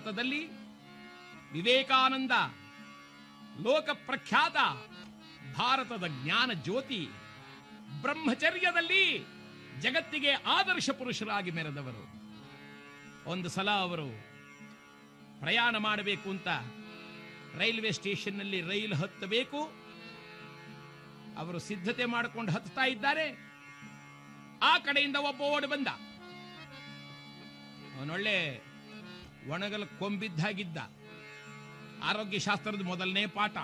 ಭಾರತದಲ್ಲಿ ವಿವೇಕಾನಂದ ಲೋಕ ಪ್ರಖ್ಯಾತ ಭಾರತದ ಜ್ಞಾನ ಜ್ಯೋತಿ ಬ್ರಹ್ಮಚರ್ಯದಲ್ಲಿ ಜಗತ್ತಿಗೆ ಆದರ್ಶ ಪುರುಷರಾಗಿ ಮೆರೆದವರು ಒಂದು ಸಲ ಅವರು ಪ್ರಯಾಣ ಮಾಡಬೇಕು ಅಂತ ರೈಲ್ವೆ ಸ್ಟೇಷನ್ನಲ್ಲಿ ರೈಲು ಹತ್ತಬೇಕು ಅವರು ಸಿದ್ಧತೆ ಮಾಡಿಕೊಂಡು ಹತ್ತಾ ಇದ್ದಾರೆ ಆ ಕಡೆಯಿಂದ ಒಬ್ಬ ಓಡಿ ಬಂದ ಅವನೊಳ್ಳೆ ಒಣಗಲ ಕೊಂಬಿದ್ದಾಗಿದ್ದ ಆರೋಗ್ಯ ಶಾಸ್ತ್ರದ ಮೊದಲನೇ ಪಾಠ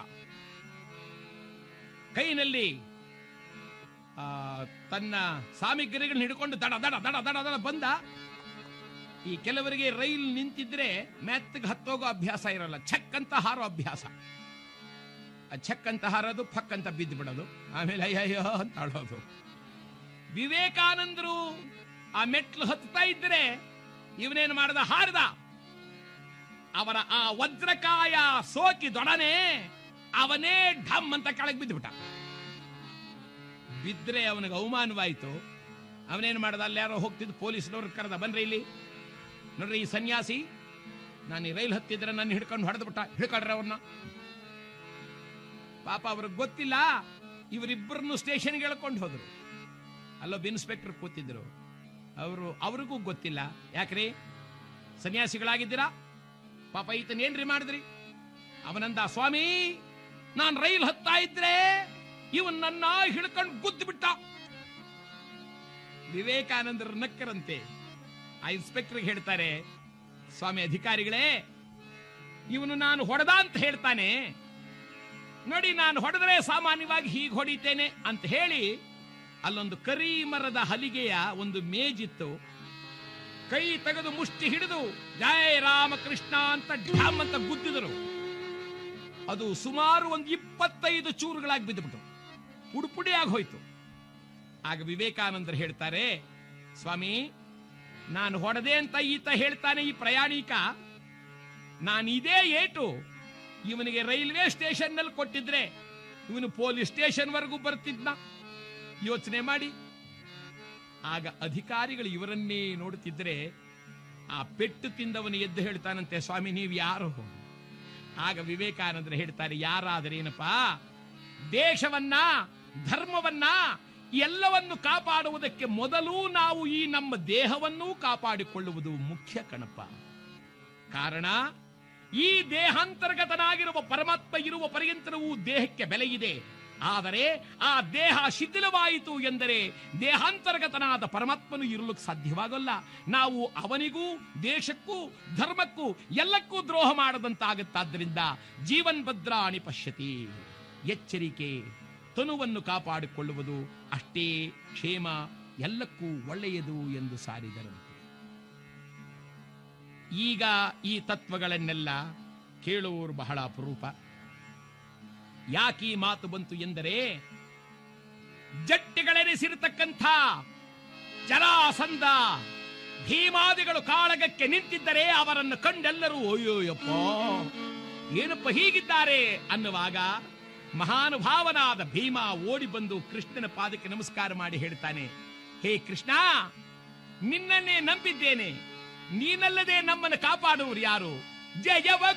ಕೈನಲ್ಲಿ ಆ, ತನ್ನ ಸಾಮಗ್ರಿಗಳನ್ನ ಹಿಡ್ಕೊಂಡು ದಡ ದಡ ದಡ ದಡ ದಡ ಬಂದ ಈ ಕೆಲವರಿಗೆ ರೈಲ್ ನಿಂತಿದ್ರೆ ಮೆತ್ತಗೆ ಹತ್ತೋಗೋ ಅಭ್ಯಾಸ ಇರಲ್ಲ ಛಕ್ ಅಂತ ಹಾರೋ ಅಭ್ಯಾಸ ಆ ಛಕ್ ಅಂತ ಹಾರೋದು ಫಕ್ ಅಂತ ಬಿದ್ದು ಬಿಡೋದು ಆಮೇಲೆ ಅಯ್ಯಯ್ಯೋ ಅಂತ ಆಡೋದು ವಿವೇಕಾನಂದರು ಆ ಮೆಟ್ಲು ಹತ್ತಾ ಇದ್ರೆ ಇವನೇನು ಮಾಡ್ದ ಹಾರಿದ ಅವರ ಆ ವಜ್ರಕಾಯ ಸೋಕಿದೊಡನೆ ಅವನೇ ಢಮ್ ಅಂತ ಕೆಳಗೆ ಬಿದ್ದುಬಿಟ್ಟ ಬಿದ್ರೆ ಅವನಿಗೆ ಅವಮಾನವಾಯಿತು ಅವನೇನು ಮಾಡ್ದ ಅಲ್ಲಿ ಯಾರೋ ಹೋಗ್ತಿದ್ದು ಪೊಲೀಸ್ನವ್ರು ಕರೆದ ಬನ್ರಿ ಇಲ್ಲಿ ನೋಡ್ರಿ ಈ ಸನ್ಯಾಸಿ ನಾನು ಈ ರೈಲ್ ಹತ್ತಿದ್ರೆ ನನ್ನ ಹಿಡ್ಕೊಂಡು ಹೊಡೆದು ಬಿಟ್ಟ ಹಿಡ್ಕೊಳ್ರಿ ಅವ್ರನ್ನ ಪಾಪ ಅವ್ರಿಗೆ ಗೊತ್ತಿಲ್ಲ ಇವರಿಬ್ಬರನ್ನು ಸ್ಟೇಷನ್ಗೆ ಎಳ್ಕೊಂಡು ಹೋದ್ರು ಅಲ್ಲೊಬ್ಬ ಇನ್ಸ್ಪೆಕ್ಟರ್ ಕೂತಿದ್ರು ಅವರು ಅವ್ರಿಗೂ ಗೊತ್ತಿಲ್ಲ ಯಾಕ್ರಿ ಸನ್ಯಾಸಿಗಳಾಗಿದ್ದೀರಾ ಪಾಪ ಈತನ ಏನ್ರಿ ಮಾಡಿದ್ರಿ ಅವನಂದ ಸ್ವಾಮಿ ನಾನ್ ರೈಲ್ ಹತ್ತಾ ಇದ್ರೆ ಇವನ್ ನನ್ನ ಹಿಡ್ಕೊಂಡು ಗುದ್ದು ಬಿಟ್ಟ ವಿವೇಕಾನಂದರು ನಕ್ಕರಂತೆ ಆ ಇನ್ಸ್ಪೆಕ್ಟರ್ ಹೇಳ್ತಾರೆ ಸ್ವಾಮಿ ಅಧಿಕಾರಿಗಳೇ ಇವನು ನಾನು ಹೊಡೆದ ಅಂತ ಹೇಳ್ತಾನೆ ನೋಡಿ ನಾನು ಹೊಡೆದ್ರೆ ಸಾಮಾನ್ಯವಾಗಿ ಹೀಗೆ ಹೊಡಿತೇನೆ ಅಂತ ಹೇಳಿ ಅಲ್ಲೊಂದು ಕರಿ ಮರದ ಹಲಿಗೆಯ ಒಂದು ಮೇಜಿತ್ತು ಕೈ ತೆಗೆದು ಮುಷ್ಟಿ ಹಿಡಿದು ಜಯ ರಾಮಕೃಷ್ಣ ಅಂತ ಢಮ್ ಅಂತ ಗುದ್ದಿದರು ಅದು ಸುಮಾರು ಒಂದು ಇಪ್ಪತ್ತೈದು ಚೂರುಗಳಾಗಿ ಬಿದ್ದುಬಿಟ್ಟು ಪುಡುಪುಡಿಯಾಗಿ ಹೋಯ್ತು ಆಗ ವಿವೇಕಾನಂದರು ಹೇಳ್ತಾರೆ ಸ್ವಾಮಿ ನಾನು ಹೊಡೆದೆ ಅಂತ ಈತ ಹೇಳ್ತಾನೆ ಈ ಪ್ರಯಾಣಿಕ ನಾನು ಇದೇ ಏಟು ಇವನಿಗೆ ರೈಲ್ವೆ ಸ್ಟೇಷನ್ ನಲ್ಲಿ ಕೊಟ್ಟಿದ್ರೆ ಇವನು ಪೊಲೀಸ್ ಸ್ಟೇಷನ್ ವರೆಗೂ ಬರ್ತಿದ್ನ ಯೋಚನೆ ಮಾಡಿ ಆಗ ಅಧಿಕಾರಿಗಳು ಇವರನ್ನೇ ನೋಡುತ್ತಿದ್ರೆ ಆ ಪೆಟ್ಟು ತಿಂದವನು ಎದ್ದು ಹೇಳ್ತಾನಂತೆ ಸ್ವಾಮಿ ನೀವು ಯಾರು ಆಗ ವಿವೇಕಾನಂದರು ಹೇಳ್ತಾರೆ ಯಾರಾದರೇನಪ್ಪ ದೇಶವನ್ನ ಧರ್ಮವನ್ನ ಎಲ್ಲವನ್ನು ಕಾಪಾಡುವುದಕ್ಕೆ ಮೊದಲು ನಾವು ಈ ನಮ್ಮ ದೇಹವನ್ನೂ ಕಾಪಾಡಿಕೊಳ್ಳುವುದು ಮುಖ್ಯ ಕಣಪ್ಪ ಕಾರಣ ಈ ದೇಹಾಂತರ್ಗತನಾಗಿರುವ ಪರಮಾತ್ಮ ಇರುವ ಪರ್ಯಂತರವೂ ದೇಹಕ್ಕೆ ಬೆಲೆ ಇದೆ ಆದರೆ ಆ ದೇಹ ಶಿಥಿಲವಾಯಿತು ಎಂದರೆ ದೇಹಾಂತರ್ಗತನಾದ ಪರಮಾತ್ಮನು ಇರಲು ಸಾಧ್ಯವಾಗಲ್ಲ ನಾವು ಅವನಿಗೂ ದೇಶಕ್ಕೂ ಧರ್ಮಕ್ಕೂ ಎಲ್ಲಕ್ಕೂ ದ್ರೋಹ ಮಾಡದಂತಾಗುತ್ತಾದ್ದರಿಂದ ಜೀವನ್ ಭದ್ರಾಣಿ ಪಶ್ಯತಿ ಎಚ್ಚರಿಕೆ ತನುವನ್ನು ಕಾಪಾಡಿಕೊಳ್ಳುವುದು ಅಷ್ಟೇ ಕ್ಷೇಮ ಎಲ್ಲಕ್ಕೂ ಒಳ್ಳೆಯದು ಎಂದು ಸಾರಿದರು ಈಗ ಈ ತತ್ವಗಳನ್ನೆಲ್ಲ ಕೇಳುವವರು ಬಹಳ ಅಪರೂಪ ಯಾಕೀ ಮಾತು ಬಂತು ಎಂದರೆ ಜಟ್ಟಿಗಳೆನಿಸಿರತಕ್ಕಂಥ ಜರಾಸಂಧ ಭೀಮಾದಿಗಳು ಕಾಳಗಕ್ಕೆ ನಿಂತಿದ್ದರೆ ಅವರನ್ನು ಕಂಡೆಲ್ಲರೂ ಅಯ್ಯೋಯಪ್ಪ ಏನಪ್ಪ ಹೀಗಿದ್ದಾರೆ ಅನ್ನುವಾಗ ಮಹಾನುಭಾವನಾದ ಭೀಮ ಓಡಿ ಬಂದು ಕೃಷ್ಣನ ಪಾದಕ್ಕೆ ನಮಸ್ಕಾರ ಮಾಡಿ ಹೇಳ್ತಾನೆ ಹೇ ಕೃಷ್ಣ ನಿನ್ನನ್ನೇ ನಂಬಿದ್ದೇನೆ ನೀನಲ್ಲದೆ ನಮ್ಮನ್ನು ಕಾಪಾಡುವರು ಯಾರು ಜಯವ